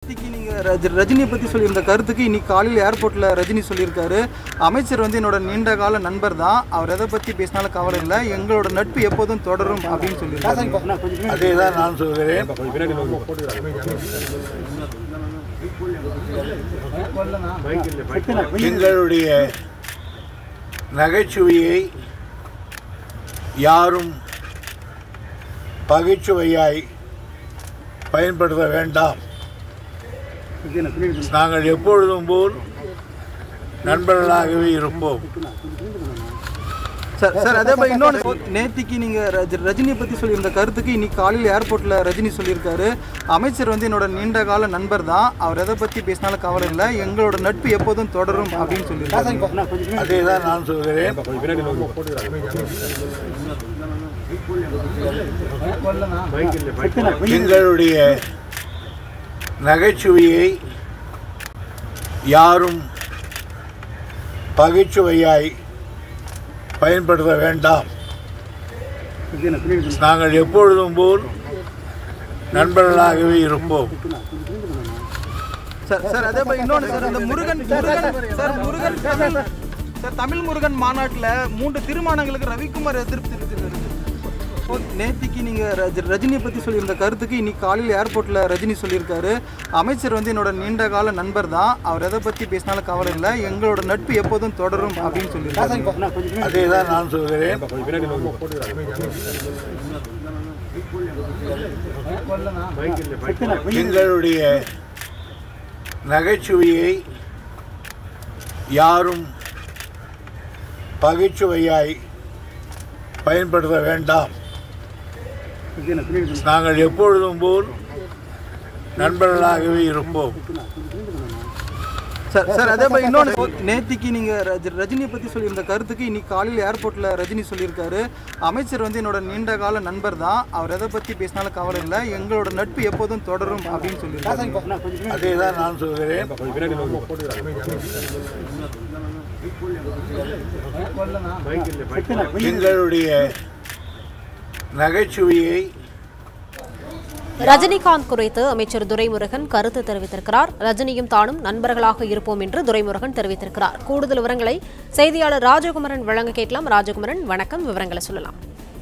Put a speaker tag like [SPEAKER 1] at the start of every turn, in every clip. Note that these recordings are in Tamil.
[SPEAKER 1] நேத்திக்கு நீங்க ரஜ- ரஜினியை பத்தி சொல்லியிருந்த கருத்துக்கு இன்னைக்கு காலையில் ஏர்போர்ட்ல ரஜினி சொல்லியிருக்காரு அமைச்சர் வந்து என்னோட நீண்ட கால நண்பர் தான் அவர் எதை பத்தி பேசினாலும் கவலை இல்லை எங்களோட நட்பு எப்போதும் தொடரும் அப்படின்னு சொல்லியிருக்காரு
[SPEAKER 2] அதே தான் நான் சொல்கிறேன் எங்களுடைய நகைச்சுவையை யாரும் பகைச்சுவையாய் பயன்படுத்த வேண்டாம் நாங்கள் எப்பொழுதும் போல் நண்பர்களாகவே இருப்போம்
[SPEAKER 1] சார் சார் அதே மாதிரி இன்னொன்று நேத்திக்கு நீங்க ரஜ- ரஜினியை பத்தி சொல்லியிருந்த கருத்துக்கு இன்னைக்கு காலையில் ஏர்போர்ட்ல ரஜினி சொல்லியிருக்காரு அமைச்சர் வந்து என்னோட நீண்ட கால நண்பர் தான் அவர் எதை பத்தி பேசினாலும் கவலை இல்லை எங்களோட நட்பு எப்போதும் தொடரும் அப்படின்னு சொல்லியிருக்காரு
[SPEAKER 2] அதே தான் நான் சொல்கிறேன் எங்களுடைய நகைச்சுவையை யாரும் பகைச்சுவையாய் பயன்படுத்த வேண்டாம் நாங்கள் எப்பொழுதும் போல் நண்பர்களாகவே இருப்போம்
[SPEAKER 1] சார் சார் அதே மாதிரி இன்னொன்று சார் இந்த முருகன் முருகன் சார் முருகன் தமிழ் சார் தமிழ் முருகன் மாநாட்டில் மூன்று தீர்மானங்களுக்கு ரவிக்குமார் எதிர்ப்பு தெரிவித்திருக்காரு நேத்திக்கு நீங்க ரஜ- ரஜினியை பத்தி சொல்லியிருந்த கருத்துக்கு இன்னைக்கு காலையில் ஏர்போர்ட்ல ரஜினி சொல்லியிருக்காரு அமைச்சர் வந்து என்னோட நீண்ட கால நண்பர் தான் அவர் எதை பத்தி பேசினாலும் கவலை இல்லை எங்களோட நட்பு எப்போதும் தொடரும் அப்படின்னு சொல்லியிருக்காரு
[SPEAKER 2] அதே தான் நான் சொல்கிறேன் எங்களுடைய நகைச்சுவையை யாரும் பகைச்சுவையாய் பயன்படுத்த வேண்டாம் நாங்கள் எப்பொழுதும் போல் நண்பர்களாகவே இருப்போம்
[SPEAKER 1] சார் சார் அதே மாதிரி இன்னொன்று நேத்திக்கு நீங்க ரஜ- ரஜினியை பத்தி சொல்லியிருந்த கருத்துக்கு இன்னைக்கு காலையில் ஏர்போர்ட்ல ரஜினி சொல்லியிருக்காரு அமைச்சர் வந்து என்னோட நீண்ட கால நண்பர் தான் அவர் எதை பத்தி பேசினாலும் கவலை இல்லை எங்களோட நட்பு எப்போதும் தொடரும் அப்படின்னு சொல்லியிருக்காரு
[SPEAKER 2] அதே தான் நான் சொல்கிறேன் எங்களுடைய நகைச்சுவையை
[SPEAKER 3] ரஜினிகாந்த் குறித்து அமைச்சர் துரைமுருகன் கருத்து தெரிவித்திருக்கிறார் ரஜினியும் தானும் நண்பர்களாக இருப்போம் என்று துரைமுருகன் தெரிவித்திருக்கிறார் கூடுதல் விவரங்களை செய்தியாளர் ராஜகுமரன் வழங்க கேட்கலாம் ராஜகுமரன் வணக்கம் விவரங்களை சொல்லலாம்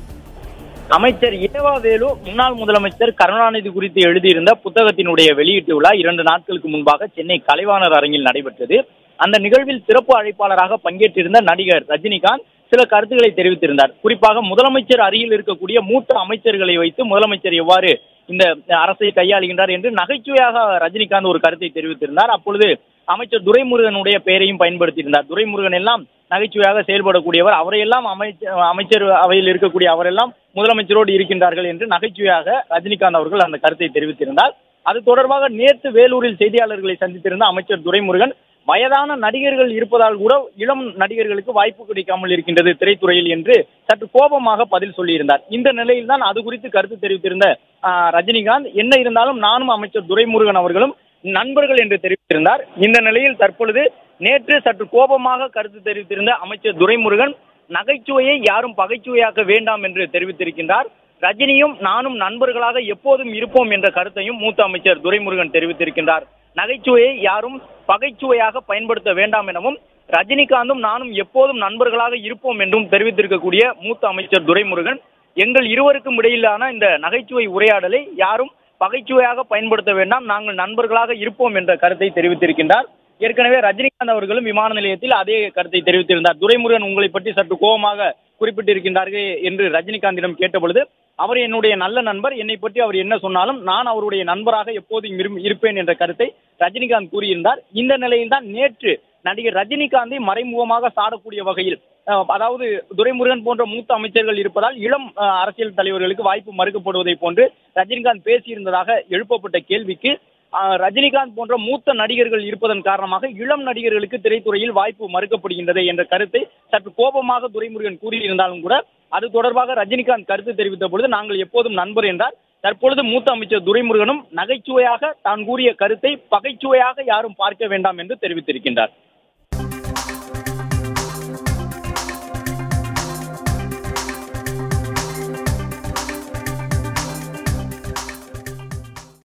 [SPEAKER 4] அமைச்சர் ஏவா வேலு முன்னாள் முதலமைச்சர் கருணாநிதி குறித்து எழுதியிருந்த புத்தகத்தினுடைய வெளியீட்டு விழா இரண்டு நாட்களுக்கு முன்பாக சென்னை கலைவாணர் அரங்கில் நடைபெற்றது அந்த நிகழ்வில் சிறப்பு அழைப்பாளராக பங்கேற்றிருந்த நடிகர் ரஜினிகாந்த் சில கருத்துக்களை தெரிவித்திருந்தார் குறிப்பாக முதலமைச்சர் அருகில் இருக்கக்கூடிய மூத்த அமைச்சர்களை வைத்து முதலமைச்சர் எவ்வாறு இந்த அரசை கையாளுகின்றார் என்று நகைச்சுவையாக ரஜினிகாந்த் ஒரு கருத்தை தெரிவித்திருந்தார் அப்பொழுது அமைச்சர் துரைமுருகனுடைய பெயரையும் பயன்படுத்தியிருந்தார் துரைமுருகன் எல்லாம் நகைச்சுவையாக செயல்படக்கூடியவர் அவரையெல்லாம் அமைச்சர் அமைச்சர் அவையில் இருக்கக்கூடிய அவரெல்லாம் முதலமைச்சரோடு இருக்கின்றார்கள் என்று நகைச்சுவையாக ரஜினிகாந்த் அவர்கள் அந்த கருத்தை தெரிவித்திருந்தார் அது தொடர்பாக நேற்று வேலூரில் செய்தியாளர்களை சந்தித்திருந்த அமைச்சர் துரைமுருகன் வயதான நடிகர்கள் இருப்பதால் கூட இளம் நடிகர்களுக்கு வாய்ப்பு கிடைக்காமல் இருக்கின்றது திரைத்துறையில் என்று சற்று கோபமாக பதில் சொல்லியிருந்தார் இந்த நிலையில் தான் அது குறித்து கருத்து தெரிவித்திருந்த ஆஹ், ரஜினிகாந்த் என்ன இருந்தாலும் நானும் அமைச்சர் துரைமுருகன் அவர்களும் நண்பர்கள் என்று தெரிவித்திருந்தார் இந்த நிலையில் தற்பொழுது நேற்று சற்று கோபமாக கருத்து தெரிவித்திருந்த அமைச்சர் துரைமுருகன் நகைச்சுவையை யாரும் பகைச்சுவையாக்க வேண்டாம் என்று தெரிவித்திருக்கின்றார் ரஜினியும் நானும் நண்பர்களாக எப்போதும் இருப்போம் என்ற கருத்தையும் மூத்த அமைச்சர் துரைமுருகன் தெரிவித்திருக்கின்றார் நகைச்சுவையை யாரும் பகைச்சுவையாக பயன்படுத்த வேண்டாம் எனவும் ரஜினிகாந்தும் நானும் எப்போதும் நண்பர்களாக இருப்போம் என்றும் தெரிவித்திருக்கக்கூடிய மூத்த அமைச்சர் துரைமுருகன் எங்கள் இருவருக்கும் இடையிலான இந்த நகைச்சுவை உரையாடலை யாரும் பகைச்சுவையாக பயன்படுத்த வேண்டாம் நாங்கள் நண்பர்களாக இருப்போம் என்ற கருத்தை தெரிவித்திருக்கின்றார் ஏற்கனவே ரஜினிகாந்த் அவர்களும் விமான நிலையத்தில் அதே கருத்தை தெரிவித்திருந்தார் துரைமுருகன் உங்களை பற்றி சற்று கோபமாக குறிப்பிட்டிருக்கின்றார்கள் என்று ரஜினிகாந்திடம் கேட்டபொழுது அவர் என்னுடைய நல்ல நண்பர் என்னை பற்றி அவர் என்ன சொன்னாலும் நான் அவருடைய நண்பராக எப்போதும் இரும்- இருப்பேன் என்ற கருத்தை ரஜினிகாந்த் கூறியிருந்தார் இந்த நிலையில்தான் நேற்று நடிகர் ரஜினிகாந்தை மறைமுகமாக சாடக்கூடிய வகையில் அஹ், அதாவது துரைமுருகன் போன்ற மூத்த அமைச்சர்கள் இருப்பதால் இளம் அஹ், அரசியல் தலைவர்களுக்கு வாய்ப்பு மறுக்கப்படுவதை போன்று ரஜினிகாந்த் பேசியிருந்ததாக எழுப்பப்பட்ட கேள்விக்கு அஹ், ரஜினிகாந்த் போன்ற மூத்த நடிகர்கள் இருப்பதன் காரணமாக இளம் நடிகர்களுக்கு திரைத்துறையில் வாய்ப்பு மறுக்கப்படுகின்றது என்ற கருத்தை சற்று கோபமாக துரைமுருகன் கூறியிருந்தாலும் கூட அது தொடர்பாக ரஜினிகாந்த் கருத்து தெரிவித்த பொழுது நாங்கள் எப்போதும் நண்பர் என்றார் தற்பொழுது மூத்த அமைச்சர் துரைமுருகனும் நகைச்சுவையாக தான் கூறிய கருத்தை பகைச்சுவையாக யாரும் பார்க்க வேண்டாம் என்று தெரிவித்திருக்கின்றார்